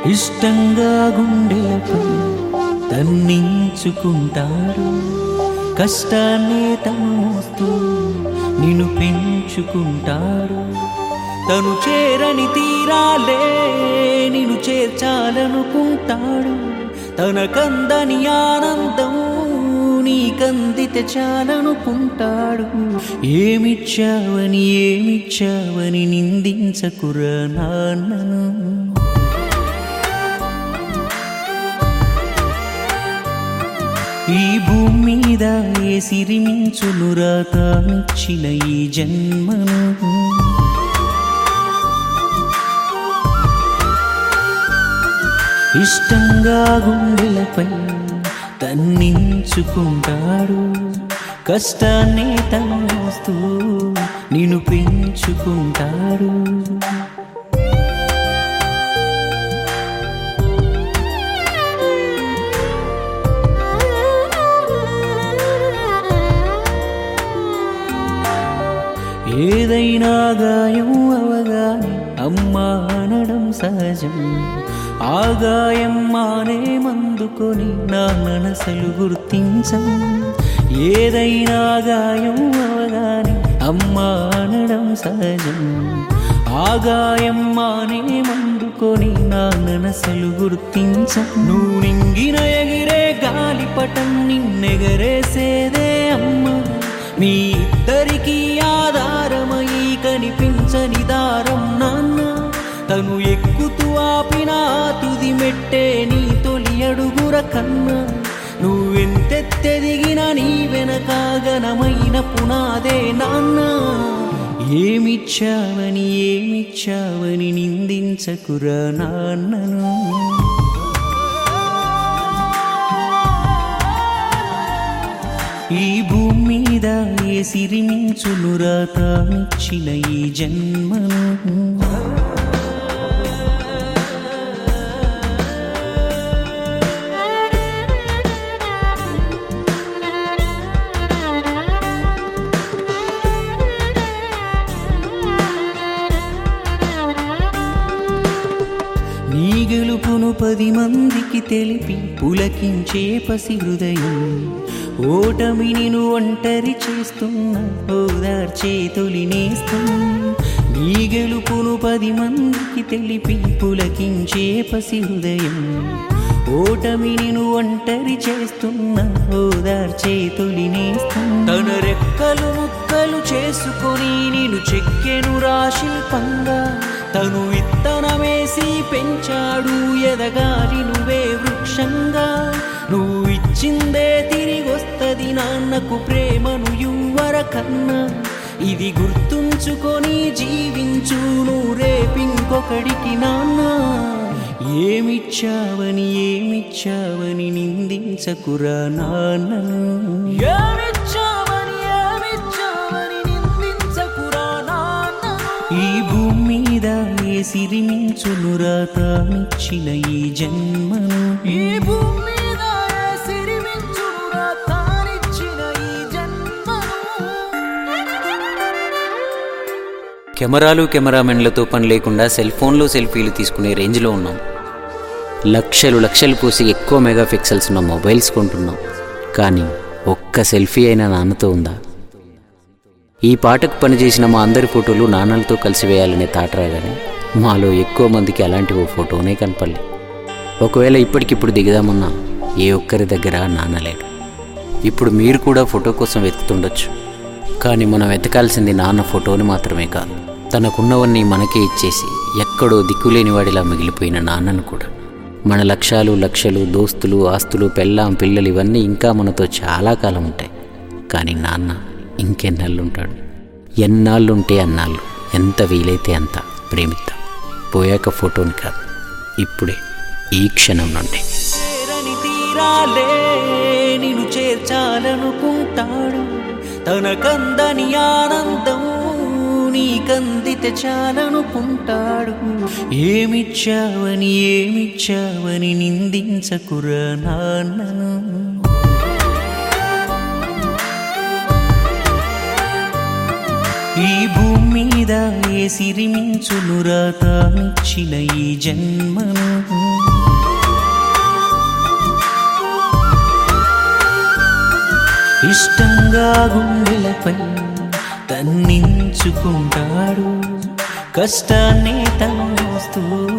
ఇష్టంగా గుండెలపై తన్నించుకుంటాడు కష్టాన్ని తను మోస్తూ నిన్ను పెంచుకుంటాడు తను చేరని తీరాలే నిన్ను చేర్చాలనుకుంటాడు తన కందని ఆనందం నీకందితే చాలనుకుంటాడు ఏమిచ్చావని ఏమిచ్చావని నిందించకురా నాన్నను ఈ భూమి మీద ఏ సిరిమించునురా తానిచ్చిన ఈ జన్మను ఇష్టంగా గుండెలపై తన్నించుకుంటాడు కష్టాన్ని తను మోస్తూ నిన్ను పెంచుకుంటాడు ఏదైనా గాయం అవగానే అమ్మా అనడం సహజం ఆ గాయం మానే మందుకొని నా మనసలు గుర్తించం ఏదైనా గాయం అవగానే అమ్మా అనడం సహజం ఆ గాయం మానే మందుకొని నా మనసలు గుర్తించం నువ్వు నింగిన ఎగిరే గాలిపటం నిన్నెగరేసేదే అమ్మా మీ ఇద్దరికి ఆధారమై కనిపించని దారం నాన్న తను ఎక్కుతూ ఆపిన ఆ తుది మెట్టే నీ తొలి అడుగుర కన్నా నువ్వెంతెత్తెదిగిన నీ వెనక ఘనమైన పునాదే నాన్న ఏమిచ్చావని ఏమిచ్చావని నిందించకురా నాన్నను ఈ భూమి మీద ఏ సిరిమించునురా తానిచ్చిన ఈ జన్మను నీ గెలుపును పది మందికి తెలిపి పులకించే పసి హృదయం ఓటమిని నువ్వు ఒంటరి చేస్తున్న ఓదార్చే తొలి నేస్తం నీ గెలుపును పది మందికి తెలిపి పులకించే పసి హృదయం ఓటమిని నువ్వు ఒంటరి చేస్తున్న ఓదార్చే తొలి నేస్తం తన రెక్కలు ముక్కలు చేసుకొని నేను చెక్కెను రాశిల్పంగా తను విత్తనమేసి పెంచాడు ఎదగాలి నువ్వే వృక్షంగా నువ్వు ఇచ్చిందే తిరిగొస్తది నాన్నకు ప్రేమను యువర కన్నా ఇది గుర్తుంచుకొని జీవించు నువ్వు రేపింకొకడికి నాన్న ఏమిచ్చావని ఏమిచ్చావని నిందించకురా నాన్నను ఏమిచ్చావని ఏమిచ్చావని నిందించకురా నాన్నను ఈ భూమి మీద ఏ సిరిమించునురా తానిచ్చిన ఈ జన్మను ఈ భూమి మీద ఏ సిరిమించునురా తానిచ్చిన ఈ జన్మను కెమెరాలు కెమెరామెన్లతో పని లేకుండా సెల్ ఫోన్లో సెల్ఫీలు తీసుకునే రేంజ్లో ఉన్నాం లక్షలు లక్షలు పోసి ఎక్కువ మెగా పిక్సెల్స్ ఉన్న మొబైల్స్ కొంటున్నాం కానీ ఒక్క సెల్ఫీ అయినా నాన్నతో ఉందా ఈ పాటకు పనిచేసిన మా అందరి ఫోటోలు నాన్నలతో కలిసి వేయాలనే తాట రాగానే మాలో ఎక్కువ మందికి అలాంటి ఓ ఫోటోనే కనపడలే ఒకవేళ ఇప్పటికిప్పుడు దిగుదామన్నా ఏ ఒక్కరి దగ్గర నాన్న లేడు ఇప్పుడు మీరు కూడా ఫోటో కోసం వెతుకుతుండొచ్చు కానీ మనం వెతకాల్సింది నాన్న ఫోటోని మాత్రమే కాదు తనకున్నవన్నీ మనకే ఇచ్చేసి ఎక్కడో దిక్కులేని వాడిలా మిగిలిపోయిన నాన్నను కూడా మన లక్ష్యాలు లక్షలు దోస్తులు ఆస్తులు పెళ్ళాం పిల్లలు ఇవన్నీ ఇంకా మనతో చాలా కాలం ఉంటాయి కానీ నాన్న ఇంకెన్నాళ్ళుంటాడు ఎన్నాళ్ళుంటే అన్నాళ్ళు ఎంత వీలైతే అంత ప్రేమిద్దాం పోయాక ఫోటోని కాదు ఇప్పుడే ఈ క్షణం నుండి చేరని తీరాలే నిన్ను చేర్చాలనుకుంటాడు తన కందని ఆనందం నీకందితే చాలనుకుంటాడు ఏమిచ్చావని ఏమిచ్చావని నిందించకురా నాన్నను ఈ భూమి మీద మీద ఏ సిరిమించునురా తానిచ్చిన ఈ జన్మను ఇష్టంగా గుండెలపై తన్నించుకుంటాడు కష్టాన్ని తను మోస్తూ